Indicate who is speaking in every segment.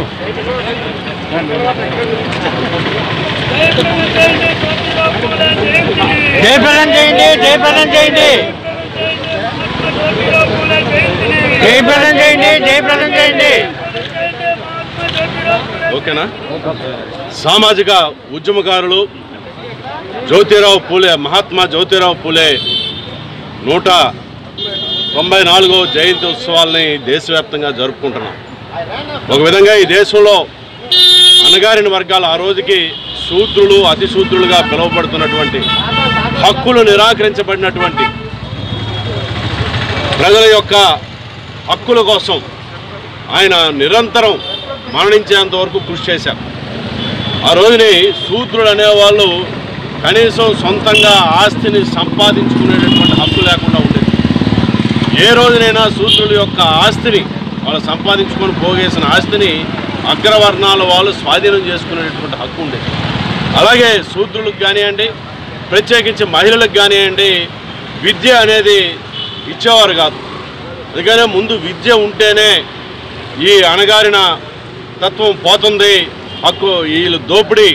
Speaker 1: జయప్రదం చేయండి జయప్రదం చేయండి జయప్రదం చేయండి జయప్రదం చేయండి
Speaker 2: ఓకేనా సామాజిక ఉద్యమకారులు జ్యోతిరావు పూలే మహాత్మా జ్యోతిరావు పూలే నూట తొంభై నాలుగో జయంతి ఉత్సవాల్ని దేశవ్యాప్తంగా జరుపుకుంటున్నాం ఒక విధంగా ఈ దేశంలో అణగారిన వర్గాలు ఆ రోజుకి శూద్రులు అతిశూద్రులుగా పిలువబడుతున్నటువంటి హక్కులు నిరాకరించబడినటువంటి ప్రజల యొక్క హక్కుల కోసం ఆయన నిరంతరం మరణించేంత వరకు కృషి చేశారు ఆ రోజుని శూద్రులు అనేవాళ్ళు కనీసం సొంతంగా ఆస్తిని సంపాదించుకునేటటువంటి హక్కు లేకుండా ఉండేది ఏ రోజునైనా శూద్రుల యొక్క ఆస్తిని వాళ్ళు సంపాదించుకొని పోగేసిన ఆస్తిని అగ్రవర్ణాల వాళ్ళు స్వాధీనం చేసుకునేటటువంటి హక్కు ఉండేది అలాగే శూద్రులకు కానివ్వండి ప్రత్యేకించి మహిళలకు కానివ్వండి విద్య అనేది ఇచ్చేవారు కాదు అందుకనే ముందు విద్య ఉంటేనే ఈ అణగారిన తత్వం పోతుంది హక్కు వీళ్ళు దోపిడీ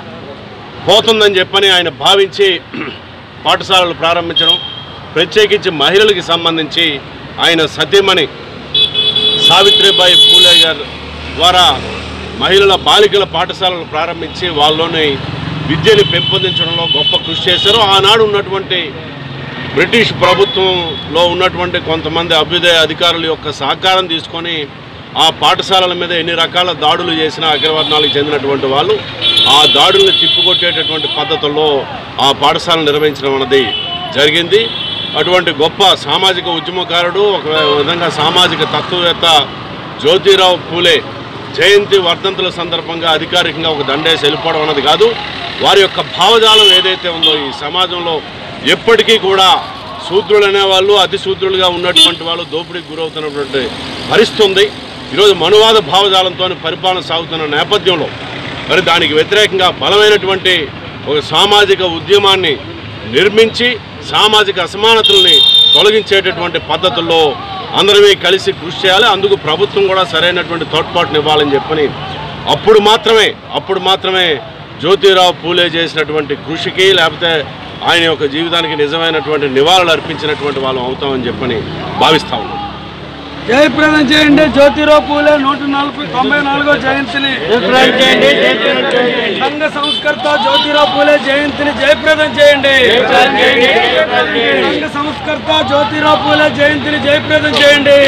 Speaker 2: పోతుందని చెప్పని ఆయన భావించి పాఠశాలలు ప్రారంభించడం ప్రత్యేకించి మహిళలకి సంబంధించి ఆయన సతీమణి సావిత్రిబాయి పూలే గారి ద్వారా మహిళల బాలికల పాఠశాలలు ప్రారంభించి వాళ్ళలోని విద్యని పెంపొందించడంలో గొప్ప కృషి చేశారు ఆనాడు ఉన్నటువంటి బ్రిటిష్ ప్రభుత్వంలో ఉన్నటువంటి కొంతమంది అభ్యుదయ అధికారుల యొక్క సహకారం తీసుకొని ఆ పాఠశాలల మీద ఎన్ని రకాల దాడులు చేసిన అగ్రవర్ణాలకు చెందినటువంటి వాళ్ళు ఆ దాడుల్ని తిప్పికొట్టేటటువంటి పద్ధతుల్లో ఆ పాఠశాలను నిర్వహించడం అన్నది జరిగింది అటువంటి గొప్ప సామాజిక ఉద్యమకారుడు ఒక విధంగా సామాజిక తత్వవేత్త జ్యోతిరావు పూలే జయంతి వర్ధంతుల సందర్భంగా అధికారికంగా ఒక దండేసి వెళ్ళిపోవడం అన్నది కాదు వారి యొక్క భావజాలం ఏదైతే ఉందో ఈ సమాజంలో ఎప్పటికీ కూడా శూద్రులు అనేవాళ్ళు అతి శూద్రులుగా ఉన్నటువంటి వాళ్ళు దోపిడీకి గురవుతున్నటువంటి పరిస్థితి ఉంది ఈరోజు మనువాద భావజాలంతో పరిపాలన సాగుతున్న నేపథ్యంలో మరి దానికి వ్యతిరేకంగా బలమైనటువంటి ఒక సామాజిక ఉద్యమాన్ని నిర్మించి సామాజిక అసమానతల్ని తొలగించేటటువంటి పద్ధతుల్లో అందరమే కలిసి కృషి చేయాలి అందుకు ప్రభుత్వం కూడా సరైనటువంటి తోడ్పాటుని ఇవ్వాలని చెప్పని అప్పుడు మాత్రమే అప్పుడు మాత్రమే జ్యోతిరావు పూలే చేసినటువంటి కృషికి లేకపోతే ఆయన యొక్క జీవితానికి నిజమైనటువంటి నివాళులు అర్పించినటువంటి వాళ్ళం అవుతామని చెప్పని భావిస్తా ఉన్నాం
Speaker 3: జయప్రదం చేయండి జ్యోతిరావు పూలే నూట నలభై తొంభై నాలుగో జయంతిని
Speaker 1: జయప్రదం చేయండి జయప్రదం చేయండి
Speaker 3: సంఘ సంస్కర్త జ్యోతిరావు పూలే జయంతిని జయప్రదం చేయండి
Speaker 1: జయప్రదం చేయండి జయప్రదం చేయండి
Speaker 3: సంఘ సంస్కర్త జ్యోతిరావు పూలే జయంతిని జయప్రదం చేయండి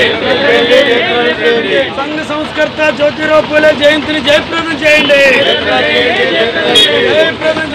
Speaker 3: సంఘ సంస్కర్త జ్యోతిరావు పూలే జయంతిని జయప్రదం చేయండి జయప్రదం